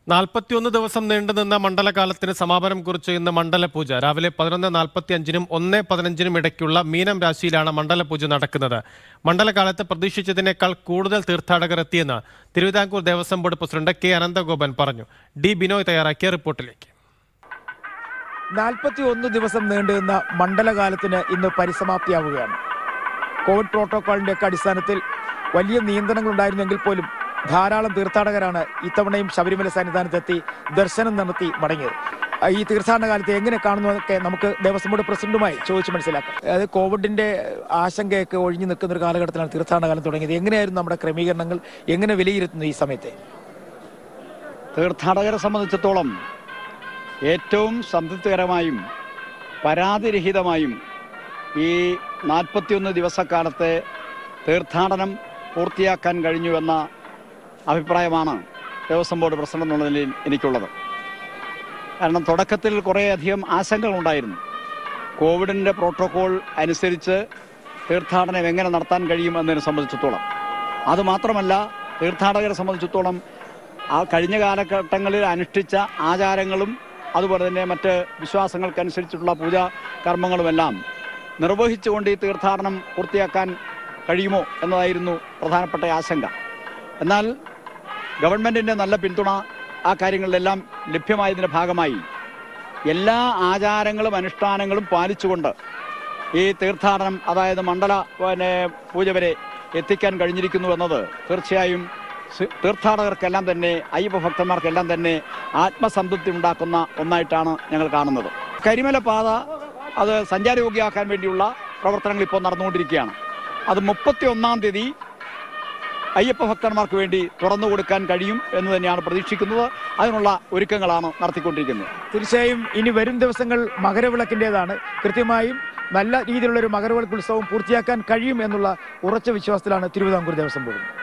നാൽപ്പത്തിയൊന്ന് ദിവസം നീണ്ടുനിന്ന മണ്ഡലകാലത്തിന് സമാപനം കുറിച്ച് ഇന്ന് മണ്ഡലപൂജ രാവിലെ പതിനൊന്ന് നാൽപ്പത്തി അഞ്ചിനും ഒന്ന് പതിനഞ്ചിനും ഇടയ്ക്കുള്ള മീനം രാശിയിലാണ് മണ്ഡലപൂജ നടക്കുന്നത് മണ്ഡലകാലത്ത് പ്രതീക്ഷിച്ചതിനേക്കാൾ കൂടുതൽ തീർത്ഥാടകർ എത്തിയെന്ന് Thiruvithamkoor Devaswom board president K Ananthagopan പറഞ്ഞു ഡി ബിനോയ് തയ്യാറാക്കിയ റിപ്പോർട്ടിലേക്ക് നാൽപ്പത്തി ഒന്ന് ദിവസം നീണ്ടുനിന്ന മണ്ഡലകാലത്തിന് ഇന്ന് പരിസമാപ്തിയാവുകയാണ് കോവിഡ് പ്രോട്ടോക്കോളിന്റെ ഒക്കെ അടിസ്ഥാനത്തിൽ വലിയ നിയന്ത്രണങ്ങൾ ഉണ്ടായിരുന്നെങ്കിൽ പോലും ധാരാളം തീർത്ഥാടകരാണ് ഇത്തവണയും ശബരിമല സന്നിധാനത്തെത്തി ദർശനം നടത്തി മടങ്ങിയത് ആ, ഈ തീർത്ഥാടന കാലത്ത് എങ്ങനെ കാണുന്നു എന്നൊക്കെ നമുക്ക് ദേവസ്വം ബോർഡ് പ്രസിഡന്റുമായി ചോദിച്ച് മനസ്സിലാക്കാം അതായത് കോവിഡിന്റെ ആശങ്കയൊക്കെ ഒഴിഞ്ഞു നിൽക്കുന്ന ഒരു കാലഘട്ടത്തിലാണ് തീർത്ഥാടന കാലം തുടങ്ങിയത് എങ്ങനെയായിരുന്നു നമ്മുടെ ക്രമീകരണങ്ങൾ എങ്ങനെ വിലയിരുത്തുന്നു ഈ സമയത്തെ തീർത്ഥാടകരെ സംബന്ധിച്ചിടത്തോളം ഏറ്റവും സംതൃപ്തികരമായും പരാതിരഹിതമായും ഈ നാൽപ്പത്തിയൊന്ന് ദിവസക്കാലത്തെ തീർത്ഥാടനം പൂർത്തിയാക്കാൻ കഴിഞ്ഞുവെന്ന അഭിപ്രായമാണ് ദേവസ്വം ബോർഡ് പ്രസിഡന്റ് എന്നുള്ള നിലയിൽ എനിക്കുള്ളത് കാരണം തുടക്കത്തിൽ കുറേയധികം ആശങ്കകളുണ്ടായിരുന്നു കോവിഡിൻ്റെ പ്രോട്ടോകോൾ അനുസരിച്ച് തീർത്ഥാടനം എങ്ങനെ നടത്താൻ കഴിയും എന്നതിനെ സംബന്ധിച്ചിടത്തോളം അതുമാത്രമല്ല തീർത്ഥാടകരെ സംബന്ധിച്ചിടത്തോളം ആ കഴിഞ്ഞ കാലഘട്ടങ്ങളിൽ അനുഷ്ഠിച്ച ആചാരങ്ങളും അതുപോലെ തന്നെ മറ്റ് വിശ്വാസങ്ങൾക്കനുസരിച്ചിട്ടുള്ള പൂജാ കർമ്മങ്ങളുമെല്ലാം നിർവഹിച്ചുകൊണ്ട് ഈ തീർത്ഥാടനം പൂർത്തിയാക്കാൻ കഴിയുമോ എന്നതായിരുന്നു പ്രധാനപ്പെട്ട ആശങ്ക എന്നാൽ ഗവൺമെൻറ്റിൻ്റെ നല്ല പിന്തുണ ആ കാര്യങ്ങളിലെല്ലാം ലഭ്യമായതിൻ്റെ ഭാഗമായി എല്ലാ ആചാരങ്ങളും അനുഷ്ഠാനങ്ങളും പാലിച്ചുകൊണ്ട് ഈ തീർത്ഥാടനം അതായത് മണ്ഡല പിന്നെ പൂജ വരെ എത്തിക്കാൻ കഴിഞ്ഞിരിക്കുന്നു എന്നത് തീർച്ചയായും സി- തീർത്ഥാടകർക്കെല്ലാം തന്നെ അയ്യപ്പ ഭക്തന്മാർക്കെല്ലാം തന്നെ ആത്മസംതൃപ്തി ഉണ്ടാക്കുന്ന ഒന്നായിട്ടാണ് ഞങ്ങൾ കാണുന്നത് കരിമല പാത അത് സഞ്ചാരയോഗ്യമാക്കാൻ വേണ്ടിയുള്ള പ്രവർത്തനങ്ങൾ ഇപ്പോൾ നടന്നുകൊണ്ടിരിക്കുകയാണ് അത് മുപ്പത്തി ഒന്നാം തീയതി അയ്യപ്പ ഭക്തന്മാർക്ക് വേണ്ടി തുറന്നു കൊടുക്കാൻ കഴിയും എന്ന് തന്നെയാണ് പ്രതീക്ഷിക്കുന്നത് അതിനുള്ള ഒരുക്കങ്ങളാണ് നടത്തിക്കൊണ്ടിരിക്കുന്നത് തീർച്ചയായും ഇനി വരും ദിവസങ്ങൾ മകരവിളക്കിൻ്റെതാണ് കൃത്യമായും നല്ല രീതിയിലുള്ള ഒരു മകരവിളക്ക് ഉത്സവം പൂർത്തിയാക്കാൻ കഴിയും എന്നുള്ള ഉറച്ച വിശ്വാസത്തിലാണ് തിരുവിതാംകൂർ ദേവസ്വം ബോർഡ്